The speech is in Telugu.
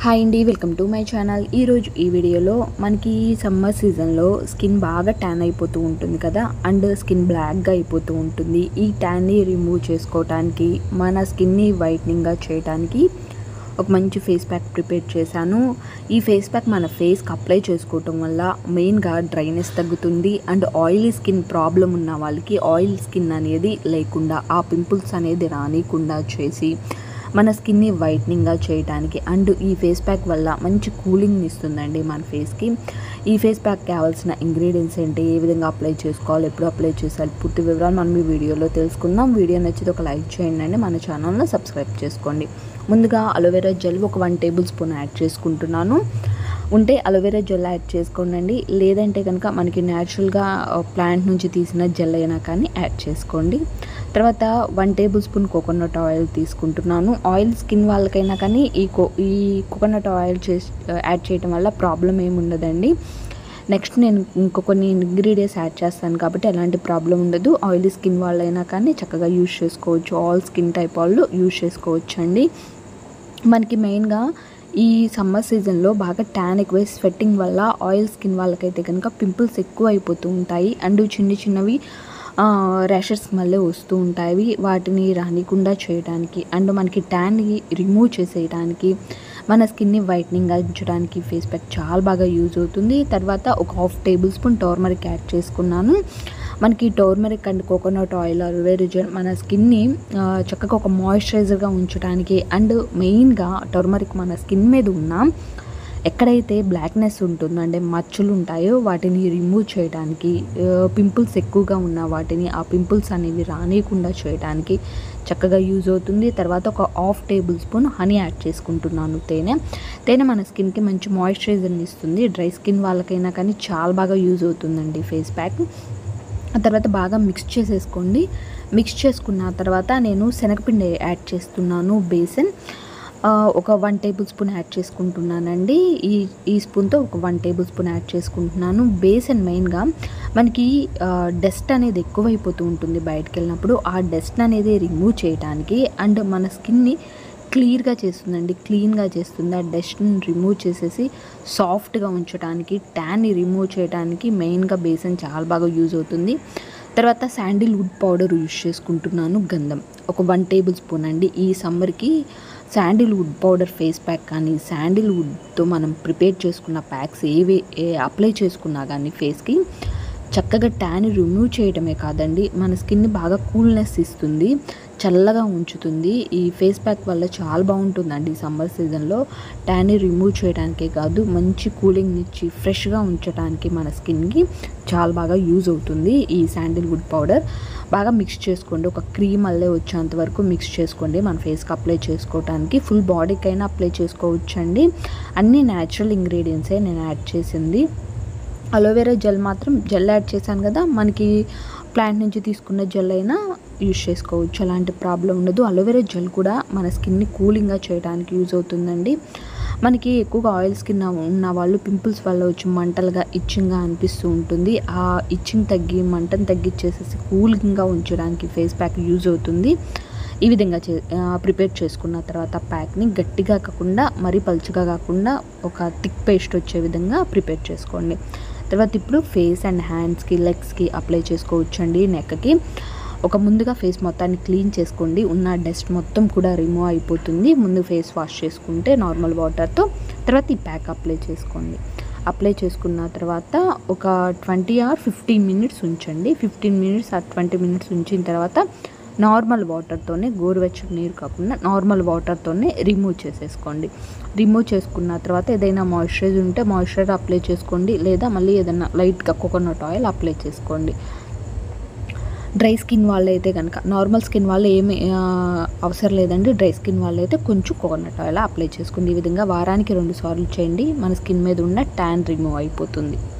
హాయ్ అండి వెల్కమ్ టు మై ఛానల్ ఈరోజు ఈ వీడియోలో మనకి సమ్మర్ సీజన్లో స్కిన్ బాగా ట్యాన్ అయిపోతూ ఉంటుంది కదా అండ్ స్కిన్ బ్లాక్గా అయిపోతూ ఉంటుంది ఈ ట్యాన్ని రిమూవ్ చేసుకోవటానికి మన స్కిన్ని వైట్నింగ్గా చేయడానికి ఒక మంచి ఫేస్ ప్యాక్ ప్రిపేర్ చేశాను ఈ ఫేస్ ప్యాక్ మన ఫేస్కి అప్లై చేసుకోవటం వల్ల మెయిన్గా డ్రైనెస్ తగ్గుతుంది అండ్ ఆయిలీ స్కిన్ ప్రాబ్లం ఉన్న వాళ్ళకి ఆయిల్ స్కిన్ అనేది లేకుండా ఆ పింపుల్స్ అనేది రానికుండా చేసి మన స్కిన్ని వైట్నింగ్గా చేయడానికి అండ్ ఈ ఫేస్ ప్యాక్ వల్ల మంచి కూలింగ్ ఇస్తుందండి మన ఫేస్కి ఈ ఫేస్ ప్యాక్ కావాల్సిన ఇంగ్రీడియంట్స్ ఏంటి ఏ విధంగా అప్లై చేసుకోవాలి ఎప్పుడు అప్లై చేయాలి పూర్తి వివరాలు మనం ఈ వీడియోలో తెలుసుకుందాం వీడియో నచ్చితే ఒక లైక్ చేయండి అండి మన ఛానల్ని సబ్స్క్రైబ్ చేసుకోండి ముందుగా అలోవెరా జెల్ ఒక వన్ టేబుల్ స్పూన్ యాడ్ చేసుకుంటున్నాను ఉంటే అలోవెరా జెల్ యాడ్ చేసుకోండి లేదంటే కనుక మనకి న్యాచురల్గా ప్లాంట్ నుంచి తీసిన జెల్ అయినా కానీ యాడ్ చేసుకోండి తర్వాత one tablespoon coconut oil తీసుకుంటున్నాను ఆయిల్ స్కిన్ వాళ్ళకైనా కానీ ఈ కో ఈ కోకోనట్ ఆయిల్ చేసి యాడ్ చేయడం వల్ల ప్రాబ్లం ఏమి ఉండదండి నెక్స్ట్ నేను ఇంకో కొన్ని ఇంగ్రీడియంట్స్ యాడ్ చేస్తాను కాబట్టి ఎలాంటి ప్రాబ్లం ఉండదు ఆయిలీ స్కిన్ వాళ్ళైనా కానీ చక్కగా యూజ్ చేసుకోవచ్చు ఆల్ స్కిన్ టైప్ వాళ్ళు యూజ్ చేసుకోవచ్చు అండి మనకి మెయిన్గా ఈ సమ్మర్ సీజన్లో బాగా ట్యాన్ ఎక్కువ స్వెట్టింగ్ వల్ల ఆయిల్ స్కిన్ వాళ్ళకైతే కనుక పింపుల్స్ ఎక్కువ అయిపోతూ ఉంటాయి అండ్ చిన్న చిన్నవి ర్యాషెస్ మళ్ళీ వస్తూ ఉంటాయి వాటిని రానికుండా చేయడానికి అండ్ మనకి ట్యాన్ని రిమూవ్ చేసేయడానికి మన స్కిన్ని వైట్నింగ్గా ఉంచడానికి ఫేస్ ప్యాక్ చాలా బాగా యూజ్ అవుతుంది తర్వాత ఒక half tablespoon turmeric add చేసుకున్నాను మనకి turmeric and coconut oil aloe vera gel మన స్కిన్ని చక్కగా ఒక మాయిశ్చరైజర్గా ఉంచడానికి అండ్ మెయిన్గా టోర్మరిక్ మన స్కిన్ మీద ఉన్న ఎక్కడైతే బ్లాక్నెస్ ఉంటుందో అంటే మచ్చలు ఉంటాయో వాటిని రిమూవ్ చేయడానికి పింపుల్స్ ఎక్కువగా ఉన్న వాటిని ఆ పింపుల్స్ అనేవి రానియకుండా చేయడానికి చక్కగా యూజ్ అవుతుంది తర్వాత ఒక half tablespoon honey add చేసుకుంటున్నాను తేనె తేనె మన స్కిన్కి మంచి మాయిశ్చరైజర్ని ఇస్తుంది డ్రై స్కిన్ వాళ్ళకైనా కానీ చాలా బాగా యూజ్ అవుతుందండి ఫేస్ ప్యాక్ ఆ తర్వాత బాగా మిక్స్ చేసేసుకోండి మిక్స్ చేసుకున్న తర్వాత నేను శనగపిండి యాడ్ చేస్తున్నాను బేసన్ ఒక వన్ టేబుల్ స్పూన్ యాడ్ చేసుకుంటున్నానండి ఈ ఈ స్పూన్తో ఒక వన్ టేబుల్ స్పూన్ యాడ్ చేసుకుంటున్నాను బేసన్ మెయిన్గా మనకి డస్ట్ అనేది ఎక్కువైపోతూ ఉంటుంది బయటకు వెళ్ళినప్పుడు ఆ డస్ట్ అనేది రిమూవ్ చేయడానికి అండ్ మన స్కిన్ని క్లియర్గా చేస్తుందండి క్లీన్గా చేస్తుంది ఆ డస్ట్ని రిమూవ్ చేసేసి సాఫ్ట్గా ఉంచడానికి ట్యాన్ని రిమూవ్ చేయడానికి మెయిన్గా బేసన్ చాలా బాగా యూజ్ అవుతుంది తర్వాత శాండిల్వుడ్ పౌడర్ యూజ్ చేసుకుంటున్నాను గంధం ఒక వన్ టేబుల్ స్పూన్ అండి ఈ సమ్మర్కి శాండిల్వుడ్ పౌడర్ ఫేస్ ప్యాక్ కానీ శాండిల్వుడ్తో మనం ప్రిపేర్ చేసుకున్న ప్యాక్స్ ఏవి ఏ అప్లై చేసుకున్నా కానీ ఫేస్కి చక్కగా ట్యాన్ రిమూవ్ చేయడమే కాదండి మన స్కిన్ని బాగా కూల్నెస్ ఇస్తుంది చల్లగా ఉంచుతుంది ఈ ఫేస్ ప్యాక్ వల్ల చాలా బాగుంటుందండి ఈ సమ్మర్ సీజన్లో ట్యాన్ని రిమూవ్ చేయడానికే కాదు మంచి కూలింగ్ ఇచ్చి ఫ్రెష్గా ఉంచడానికి మన స్కిన్కి చాలా బాగా యూజ్ అవుతుంది ఈ శాండిల్వుడ్ పౌడర్ బాగా మిక్స్ చేసుకోండి ఒక క్రీమ్ అల్లే వచ్చేంత వరకు మిక్స్ చేసుకోండి మన ఫేస్కి అప్లై చేసుకోవడానికి ఫుల్ బాడీకైనా అప్లై చేసుకోవచ్చండి అన్ని న్యాచురల్ ఇంగ్రీడియంట్సే నేను యాడ్ చేసింది అలోవెరా జెల్ మాత్రం జెల్ యాడ్ చేశాను కదా మనకి ప్లాంట్ నుంచి తీసుకున్న జెల్ అయినా యూజ్ చేసుకోవచ్చు అలాంటి ప్రాబ్లం ఉండదు అలోవెరా జెల్ కూడా మన స్కిన్ని కూలింగ్గా చేయడానికి యూజ్ అవుతుందండి మనకి ఎక్కువగా ఆయిల్ స్కిన్ ఉన్న వాళ్ళు పింపుల్స్ వల్ల వచ్చి మంటలుగా ఇచ్చింగ్గా అనిపిస్తూ ఉంటుంది ఆ ఇచ్చింగ్ తగ్గి మంటను తగ్గించేసేసి కూలింగ్గా ఉంచడానికి ఫేస్ ప్యాక్ యూజ్ అవుతుంది ఈ విధంగా చే ప్రిపేర్ చేసుకున్న తర్వాత ప్యాక్ని గట్టిగా కాకుండా మరీ పలుచగా కాకుండా ఒక థిక్ పేస్ట్ వచ్చే విధంగా ప్రిపేర్ చేసుకోండి తర్వాత ఇప్పుడు ఫేస్ అండ్ హ్యాండ్స్కి లెగ్స్కి అప్లై చేసుకోవచ్చండి నెక్కి ఒక ముందుగా ఫేస్ మొత్తాన్ని క్లీన్ చేసుకోండి ఉన్న డస్ట్ మొత్తం కూడా రిమూవ్ అయిపోతుంది ముందు ఫేస్ వాష్ చేసుకుంటే నార్మల్ వాటర్తో తర్వాత ఈ ప్యాక్ అప్లై చేసుకోండి అప్లై చేసుకున్న తర్వాత ఒక ట్వంటీ ఆర్ ఫిఫ్టీన్ మినిట్స్ ఉంచండి fifteen minutes or twenty minutes ఉంచిన తర్వాత నార్మల్ వాటర్తోనే గోరువెచ్చని నీరు కాకుండా నార్మల్ వాటర్తోనే రిమూవ్ చేసేసుకోండి రిమూవ్ చేసుకున్న తర్వాత ఏదైనా మాయిశ్చరైజర్ ఉంటే మాయిశ్చరైజర్ అప్లై చేసుకోండి లేదా మళ్ళీ ఏదైనా లైట్గా కోకోనట్ ఆయిల్ అప్లై చేసుకోండి డ్రై స్కిన్ వాళ్ళు అయితే కనుక నార్మల్ స్కిన్ వాళ్ళు ఏమి అవసరం లేదండి డ్రై స్కిన్ వాళ్ళు అయితే కొంచెం కోకోనట్ ఆయిల్ అప్లై చేసుకోండి ఈ విధంగా వారానికి రెండు సార్లు చేయండి మన స్కిన్ మీద ఉన్న ట్యాన్ రిమూవ్ అయిపోతుంది